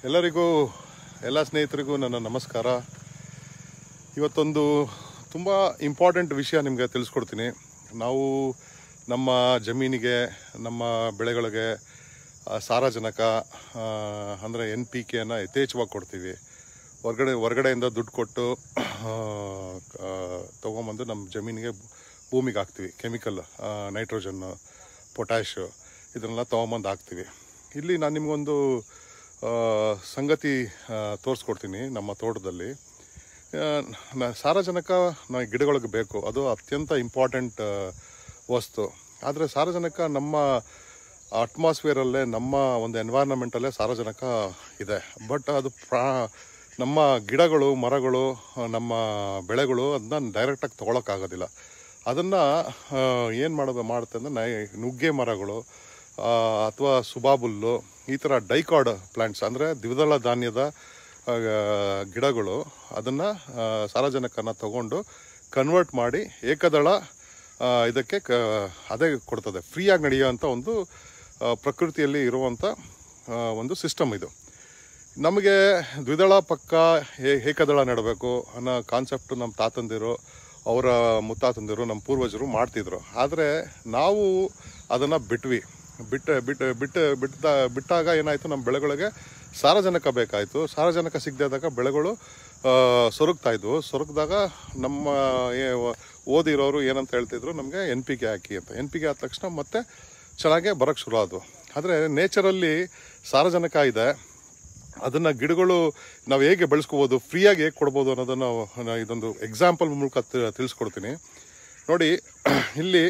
ಎಲ್ಲರಿಗೂ ಎಲ್ಲ ಸ್ನೇಹಿತರಿಗೂ ನನ್ನ ನಮಸ್ಕಾರ ಇವತ್ತೊಂದು ತುಂಬ ಇಂಪಾರ್ಟೆಂಟ್ ವಿಷಯ ನಿಮಗೆ ತಿಳಿಸ್ಕೊಡ್ತೀನಿ ನಾವು ನಮ್ಮ ಜಮೀನಿಗೆ ನಮ್ಮ ಬೆಳೆಗಳಿಗೆ ಆ, ಸಾರಜನಕ ಅಂದರೆ ಎನ್ ಪಿ ಕೆನ ಯಥೇಚ್ಛವಾಗಿ ಕೊಡ್ತೀವಿ ಹೊರಗಡೆ ಹೊರಗಡೆಯಿಂದ ದುಡ್ಡು ಕೊಟ್ಟು ಆ, ಆ, ತೊಗೊಂಬಂದು ನಮ್ಮ ಜಮೀನಿಗೆ ಭೂಮಿಗೆ ಹಾಕ್ತೀವಿ ಕೆಮಿಕಲ್ ನೈಟ್ರೋಜನ್ನು ಪೊಟ್ಯಾಶು ಇದನ್ನೆಲ್ಲ ತೊಗೊಂಬಂದು ಹಾಕ್ತೀವಿ ಇಲ್ಲಿ ನಾನು ನಿಮಗೊಂದು ಆ, ಸಂಗತಿ ತೋರಿಸ್ಕೊಡ್ತೀನಿ ನಮ್ಮ ತೋಟದಲ್ಲಿ ಆ, ನ- ಸಾರಜನಕ ನ ಗಿಡಗಳಿಗೆ ಬೇಕು ಅದು ಅತ್ಯಂತ ಇಂಪಾರ್ಟೆಂಟ್ ವಸ್ತು ಆದರೆ ಸಾರಜನಕ ನಮ್ಮ ಅಟ್ಮಾಸ್ಫಿಯರಲ್ಲೇ ನಮ್ಮ ಒಂದು ಎನ್ವೈರ್ನಮೆಂಟಲ್ಲೇ ಸಾರಜನಕ ಇದೆ ಬಟ್ ಅದು ಪ್ರಾ ನಮ್ಮ ಗಿಡಗಳು ಮರಗಳು ಆ, ನಮ್ಮ ಬೆಳೆಗಳು ಅದನ್ನ ಡೈರೆಕ್ಟಾಗಿ ತೊಗೊಳಕ್ಕಾಗೋದಿಲ್ಲ ಅದನ್ನು ಏನು ಮಾಡೋದು ಮಾಡುತ್ತೆ ಅಂದರೆ ನೈ ನುಗ್ಗೆ ಮರಗಳು ಅಥವಾ ಸುಬಾಬುಲ್ಲು ಈ ಥರ ಡೈಕಾರ್ಡ್ ಪ್ಲಾಂಟ್ಸ್ ಅಂದರೆ ದ್ವಿದಳ ಧಾನ್ಯದ ಆ, ಗಿಡಗಳು ಅದನ್ನು ಸಾರಜನಕನ ತಗೊಂಡು ಕನ್ವರ್ಟ್ ಮಾಡಿ ಏಕದಳ ಆ, ಇದಕ್ಕೆ ಕ ಅದೇ ಕೊಡ್ತದೆ ಫ್ರೀಯಾಗಿ ನಡೆಯುವಂಥ ಒಂದು ಆ, ಪ್ರಕೃತಿಯಲ್ಲಿ ಇರುವಂಥ ಆ, ಒಂದು ಸಿಸ್ಟಮ್ ಇದು ನಮಗೆ ದ್ವಿದಳ ಪಕ್ಕ ಹೇ ಏಕದಳ ನೆಡಬೇಕು ಅನ್ನೋ ಕಾನ್ಸೆಪ್ಟ್ ನಮ್ಮ ತಾತಂದಿರು ಅವರ ಮುತ್ತಾತಂದಿರು ನಮ್ಮ ಪೂರ್ವಜರು ಮಾಡ್ತಿದ್ರು ಆದರೆ ನಾವು ಅದನ್ನು ಬಿಟ್ವಿ ಬಿಟ್ಟು ಬಿಟ್ಟು ಬಿಟ್ಟು ಬಿಟ್ಟ ಬಿಟ್ಟಾಗ ಏನಾಯಿತು ನಮ್ಮ ಬೆಳೆಗಳಿಗೆ ಸಾರಜನಕ ಬೇಕಾಯಿತು ಸಾರಜನಕ ಸಿಗದೆ ಇದ್ದಾಗ ಬೆಳೆಗಳು ಆ, ಸೊರಗ್ತಾ ಇದ್ವು ಸೊರಗ್ದಾಗ ನಮ್ಮ ಏ- ಓದಿರೋರು ಏನಂತ ಹೇಳ್ತಿದ್ರು ನಮಗೆ ಎನ್ ಪಿ ಕೆ ಹಾಕಿ ಅಂತ ಎನ್ ಪಿ ಕೆ ಆದ ತಕ್ಷಣ ಮತ್ತೆ ಚೆನ್ನಾಗೇ ಬರೋಕ್ಕೆ ಶುರು ಆದವು ಆದರೆ ನೇಚರಲ್ಲಿ ಸಾರಜನಕ ಇದೆ ಅದನ್ನ ಗಿಡಗಳು ನಾವು ಹೇಗೆ ಬೆಳೆಸ್ಕೋಬೋದು ಫ್ರೀಯಾಗಿ ಹೇಗೆ ಕೊಡ್ಬೋದು ಅನ್ನೋದನ್ನು ನಾನು ಇದೊಂದು ಎಕ್ಸಾಂಪಲ್ ಮೂಲಕ ತಿ- ತಿಳಿಸ್ಕೊಡ್ತೀನಿ ನೋಡಿ ಇಲ್ಲಿ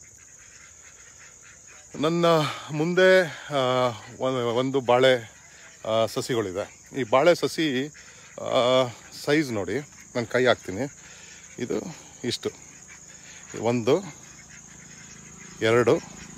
ನನ್ನ ಮುಂದೆ ಆ, ಒಂದು- ಒಂದು ಬಾಳೆ ಆ, ಸಸಿಗಳಿದೆ ಈ ಬಾಳೆ ಸಸಿ ಸೈಜ್ ನೋಡಿ ನಾನು ಕೈ ಹಾಕ್ತೀನಿ ಇದು ಇಷ್ಟು ಒಂದು ಎರಡು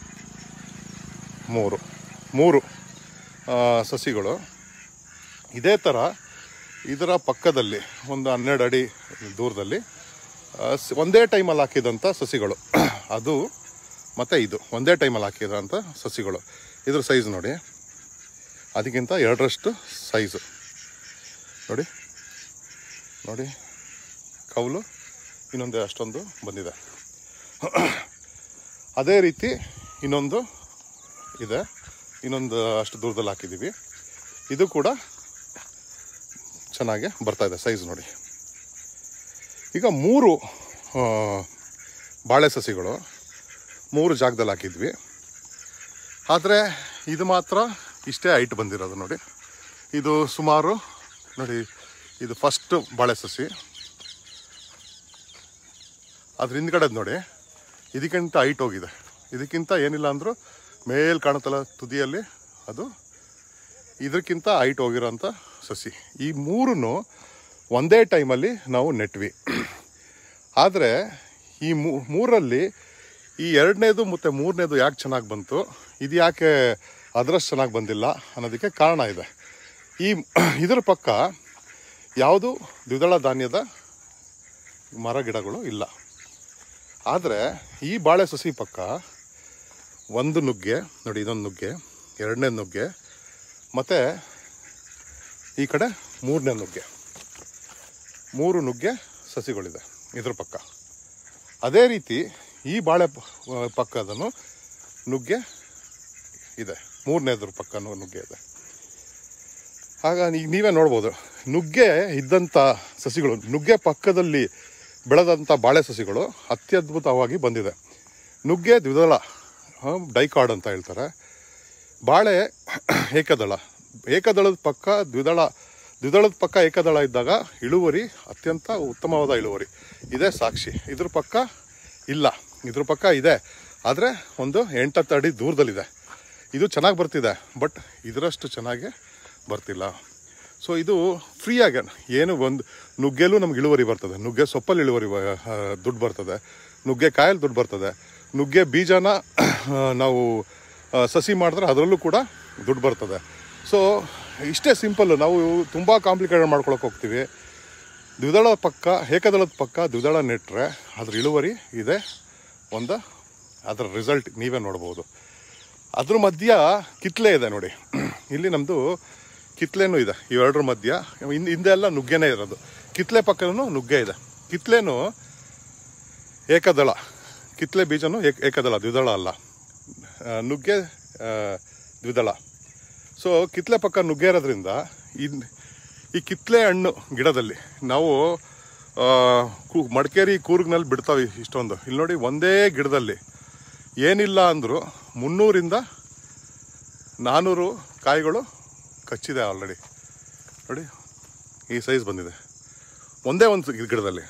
ಮೂರು ಮೂರು ಆ, ಸಸಿಗಳು ಇದೇ ಥರ ಇದರ ಪಕ್ಕದಲ್ಲಿ ಒಂದು ಹನ್ನೆರಡು ಅಡಿ ದೂರದಲ್ಲಿ ಆ, ಸ್- ಒಂದೇ ಟೈಮಲ್ಲಿ ಹಾಕಿದಂಥ ಸಸಿಗಳು ಅದು ಮತ್ತು ಇದು ಒಂದೇ ಟೈಮಲ್ಲಿ ಹಾಕಿದಂಥ ಸಸಿಗಳು ಇದ್ರ ಸೈಜ್ ನೋಡಿ ಅದಕ್ಕಿಂತ ಎರಡರಷ್ಟು ಸೈಜು ನೋಡಿ ನೋಡಿ ಕೌಲು ಇನ್ನೊಂದು ಅಷ್ಟೊಂದು ಬಂದಿದೆ ಅದೇ ರೀತಿ ಇನ್ನೊಂದು ಇದೆ ಇನ್ನೊಂದು ಅಷ್ಟು ದೂರದಲ್ಲಿ ಹಾಕಿದ್ದೀವಿ ಇದು ಕೂಡ ಚೆನ್ನಾಗಿ ಬರ್ತಾ ಇದೆ ಸೈಜ್ ನೋಡಿ ಈಗ ಮೂರು ಆ, ಬಾಳೆ ಸಸಿಗಳು ಮೂರು ಜಾಗದಲ್ಲಿ ಹಾಕಿದ್ವಿ ಆದರೆ ಇದು ಮಾತ್ರ ಇಷ್ಟೇ ಹೈಟ್ ಬಂದಿರೋದು ನೋಡಿ ಇದು ಸುಮಾರು ನೋಡಿ ಇದು ಫಸ್ಟ್ ಬಾಳೆ ಸಸಿ ಅದ್ರ ಹಿಂದ್ಗಡೆದು ನೋಡಿ ಇದಕ್ಕಿಂತ ಹೈಟ್ ಹೋಗಿದೆ ಇದಕ್ಕಿಂತ ಏನಿಲ್ಲ ಅಂದರೂ ಮೇಲ್ ಕಾಣುತ್ತಲ್ಲ ತುದಿಯಲ್ಲಿ ಅದು ಇದಕ್ಕಿಂತ ಹೈಟ್ ಹೋಗಿರೋಂಥ ಸಸಿ ಈ ಮೂರನ್ನು ಒಂದೇ ಟೈಮಲ್ಲಿ ನಾವು ನೆಟ್ವಿ ಆದರೆ ಈ ಮೂ- ಮೂರಲ್ಲಿ ಈ ಎರಡನೇದು ಮತ್ತು ಮೂರನೇದು ಯಾಕೆ ಚೆನ್ನಾಗಿ ಬಂತು ಇದು ಯಾಕೆ ಅದರಷ್ಟು ಚೆನ್ನಾಗಿ ಬಂದಿಲ್ಲ ಅನ್ನೋದಕ್ಕೆ ಕಾರಣ ಇದೆ ಈ ಇದರ ಪಕ್ಕ ಯಾವುದು ದ್ವಿದಳ ಧಾನ್ಯದ ಮರ ಗಿಡಗಳು ಇಲ್ಲ ಆದರೆ ಈ ಬಾಳೆ ಸಸಿ ಪಕ್ಕ ಒಂದು ನುಗ್ಗೆ ನೋಡಿ ಇದೊಂದು ನುಗ್ಗೆ ಎರಡನೇ ನುಗ್ಗೆ ಮತ್ತು ಈ ಕಡೆ ಮೂರನೇ ನುಗ್ಗೆ ಮೂರು ನುಗ್ಗೆ ಸಸಿಗಳಿದೆ ಇದ್ರ ಪಕ್ಕ ಅದೇ ರೀತಿ ಈ ಬಾಳೆ ಪ- ಪಕ್ಕದನು ನುಗ್ಗೆ ಇದೆ ಮೂರನೇದ್ರ ಪಕ್ಕನೂ ನುಗ್ಗೆ ಇದೆ ಆಗ ಈಗ ನೀವೇ ನೋಡ್ಬೋದು ನುಗ್ಗೆ ಇದ್ದಂಥ ಸಸಿಗಳು ನುಗ್ಗೆ ಪಕ್ಕದಲ್ಲಿ ಬೆಳೆದಂಥ ಬಾಳೆ ಸಸಿಗಳು ಅತ್ಯದ್ಭುತವಾಗಿ ಬಂದಿದೆ ನುಗ್ಗೆ ದ್ವಿದಳ ಆ, ಡೈಕಾರ್ಡ್ ಅಂತ ಹೇಳ್ತಾರೆ ಬಾಳೆ ಏಕದಳ ಏಕದಳದ ಪಕ್ಕ ದ್ವಿದಳ ದ್ವಿದಳದ ಪಕ್ಕ ಏಕದಳ ಇದ್ದಾಗ ಇಳುವರಿ ಅತ್ಯಂತ ಉತ್ತಮವಾದ ಇಳುವರಿ ಇದೇ ಸಾಕ್ಷಿ ಇದ್ರ ಪಕ್ಕ ಇಲ್ಲ ಇದ್ರ ಪಕ್ಕ ಇದೆ ಆದರೆ ಒಂದು ಎಂಟತ್ತು ಅಡಿ ದೂರದಲ್ಲಿದೆ ಇದು ಚೆನ್ನಾಗಿ ಬರ್ತಿದೆ ಬಟ್ ಇದರಷ್ಟು ಚೆನ್ನಾಗಿ ಬರ್ತಿಲ್ಲ ಸೊ ಇದು ಫ್ರೀಯಾಗಿ ಏನು ಒಂದು ನುಗ್ಗೆಲೂ ನಮ್ಗೆ ಇಳುವರಿ ಬರ್ತದೆ ನುಗ್ಗೆ ಸೊಪ್ಪಲ್ಲಿ ಇಳುವರಿ ಬ- ಆ, ದುಡ್ಡು ಬರ್ತದೆ ನುಗ್ಗೆ ಕಾಯಲ್ಲಿ ದುಡ್ಡು ಬರ್ತದೆ ನುಗ್ಗೆ ಬೀಜನ ಆ, ನಾವು ಆ, ಸಸಿ ಮಾಡಿದ್ರೆ ಅದರಲ್ಲೂ ಕೂಡ ದುಡ್ಡು ಬರ್ತದೆ ಸೊ ಇಷ್ಟೇ ಸಿಂಪಲ್ ನಾವು ತುಂಬ ಕಾಂಪ್ಲಿಕೇಟೆಡ್ ಮಾಡ್ಕೊಳಕ್ಕೆ ಹೋಗ್ತೀವಿ ದ್ವಿದಳ ಪಕ್ಕ ಏಕದಳದ ಪಕ್ಕ ದ್ವಿದಳ ನೆಟ್ಟರೆ ಅದ್ರ ಇಳುವರಿ ಇದೆ ಒಂದು ಅದರ ರಿಸಲ್ಟ್ ನೀವೇ ನೋಡ್ಬೋದು ಅದ್ರ ಮಧ್ಯ ಕಿತ್ಲೆ ಇದೆ ನೋಡಿ ಇಲ್ಲಿ ನಮ್ಮದು ಕಿತ್ಲೆನೂ ಇದೆ ಇವೆರಡರ ಮಧ್ಯ ಹಿಂದೆ ಹಿಂದೆ ಎಲ್ಲ ನುಗ್ಗೆನೇ ಇರೋದು ಕಿತ್ಲೆ ಪಕ್ಕನೂ ನುಗ್ಗೆ ಇದೆ ಕಿತ್ಲೆನೂ ಏಕದಳ ಕಿತ್ಲೆ ಬೀಜನೂ ಏಕ ಏಕದಳ ದ್ವಿದಳ ಅಲ್ಲ ಆ, ನುಗ್ಗೆ ಆ, ದ್ವಿದಳ ಸೊ ಕಿತ್ಲೆ ಪಕ್ಕ ನುಗ್ಗೆ ಇರೋದ್ರಿಂದ ಇನ್ ಈ ಕಿತ್ಲೆ ಹಣ್ಣು ಗಿಡದಲ್ಲಿ ನಾವು ಆ, ಕು- ಮಡಿಕೇರಿ ಕೂರ್ಗ್ನಲ್ಲಿ ಬಿಡ್ತಾವೆ ಇಷ್ಟೊಂದು ಇಲ್ಲಿ ನೋಡಿ ಒಂದೇ ಗಿಡದಲ್ಲಿ ಏನಿಲ್ಲ ಅಂದರೂ ಮುನ್ನೂರಿಂದ ನಾನ್ನೂರು ಕಾಯಿಗಳು ಕಚ್ಚಿದೆ ಆಲ್ರೆಡಿ ನೋಡಿ ಈ ಸೈಜ್ ಬಂದಿದೆ ಒಂದೇ ಒಂದು ಗಿಡದಲ್ಲಿ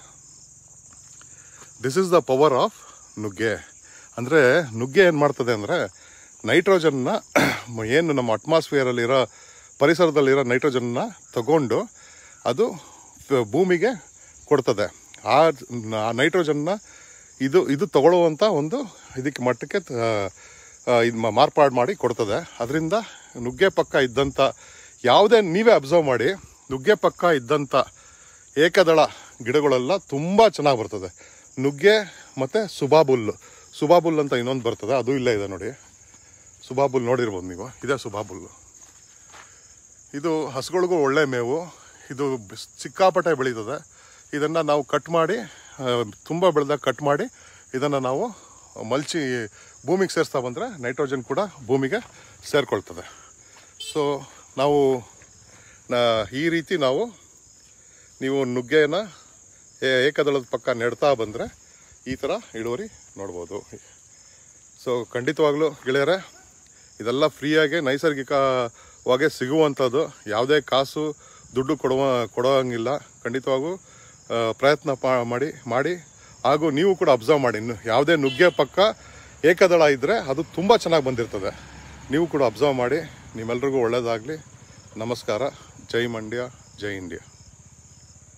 this is the power of ನುಗ್ಗೆ ಅಂದರೆ ನುಗ್ಗೆ ಏನು ಮಾಡ್ತದೆ ಅಂದರೆ ನೈಟ್ರೋಜನ್ನ ಏನು ನಮ್ಮ ಅಟ್ಮಾಸ್ಫಿಯರಲ್ಲಿರೋ ಪರಿಸರದಲ್ಲಿರೋ ನೈಟ್ರೋಜನ್ನ ತಗೊಂಡು ಅದು ಫ- ಭೂಮಿಗೆ ಕೊಡ್ತದೆ ಆ ನ- ನೈಟ್ರೋಜನ್ನ ಇದು ಇದು ತಗೊಳ್ಳುವಂಥ ಒಂದು ಇದಕ್ಕೆ ಮಟ್ಟಕ್ಕೆ ಇದು ಮಾರ್ಪಾಡು ಮಾಡಿ ಕೊಡ್ತದೆ ಅದರಿಂದ ನುಗ್ಗೆ ಪಕ್ಕ ಇದ್ದಂಥ ಯಾವುದೇ ನೀವೇ ಅಬ್ಸರ್ವ್ ಮಾಡಿ ನುಗ್ಗೆ ಪಕ್ಕ ಇದ್ದಂಥ ಏಕದಳ ಗಿಡಗಳೆಲ್ಲ ತುಂಬ ಚೆನ್ನಾಗಿ ಬರ್ತದೆ ನುಗ್ಗೆ ಮತ್ತು ಸುಬಾಬುಲ್ ಸುಬಾಬುಲ್ ಅಂತ ಇನ್ನೊಂದು ಬರ್ತದೆ ಅದು ಇಲ್ಲೇ ಇದೆ ನೋಡಿ ಸುಬಾಬುಲ್ ನೋಡಿರ್ಬೋದು ನೀವು ಇದೇ ಸುಬಾಬುಲ್ಲು ಇದು ಹಸುಗಳಿಗೂ ಒಳ್ಳೆ ಮೇವು ಇದು ಬಿಸ್- ಸಿಕ್ಕಾಪಟ್ಟೆ ಬೆಳೀತದೆ ಇದನ್ನು ನಾವು ಕಟ್ ಮಾಡಿ ತುಂಬ ಬೆಳೆದಾಗ ಕಟ್ ಮಾಡಿ ಇದನ್ನು ನಾವು ಮಲ್ಚಿ ಭೂಮಿಗೆ ಸೇರಿಸ್ತಾ ಬಂದರೆ ನೈಟ್ರೋಜನ್ ಕೂಡ ಭೂಮಿಗೆ ಸೇರಿಕೊಳ್ತದೆ ಸೊ ನಾವು ನಾ- ಈ ರೀತಿ ನಾವು ನೀವು ನುಗ್ಗೆನ ಏ- ಏಕದಳದ ಪಕ್ಕ ನೆಡ್ತಾ ಬಂದರೆ ಈ ಥರ ಇಳುವರಿ ನೋಡ್ಬೋದು ಸೊ ಖಂಡಿತವಾಗ್ಲೂ ಗೆಳೆಯರೆ ಇದೆಲ್ಲ ಫ್ರೀಯಾಗಿ ನೈಸರ್ಗಿಕವಾಗಿ ಸಿಗುವಂಥದ್ದು ಯಾವುದೇ ಕಾಸು ದುಡ್ಡು ಕೊಡುವ ಕೊಡೋಂಗಿಲ್ಲ ಖಂಡಿತವಾಗೂ ಆ, ಪ್ರಯತ್ನ ಪಾ ಮಾಡಿ ಮಾಡಿ ಹಾಗೂ ನೀವು ಕೂಡ ಅಬ್ಸರ್ವ್ ಮಾಡಿ ಇನ್ನು ಯಾವುದೇ ನುಗ್ಗೆ ಪಕ್ಕ ಏಕದಳ ಇದ್ದರೆ ಅದು ತುಂಬ ಚೆನ್ನಾಗಿ ಬಂದಿರ್ತದೆ ನೀವು ಕೂಡ ಅಬ್ಸರ್ವ್ ಮಾಡಿ ನಿಮ್ಮೆಲ್ರಿಗೂ ಒಳ್ಳೆಯದಾಗಲಿ ನಮಸ್ಕಾರ ಜೈ ಮಂಡ್ಯ ಜೈ ಇಂಡಿಯಾ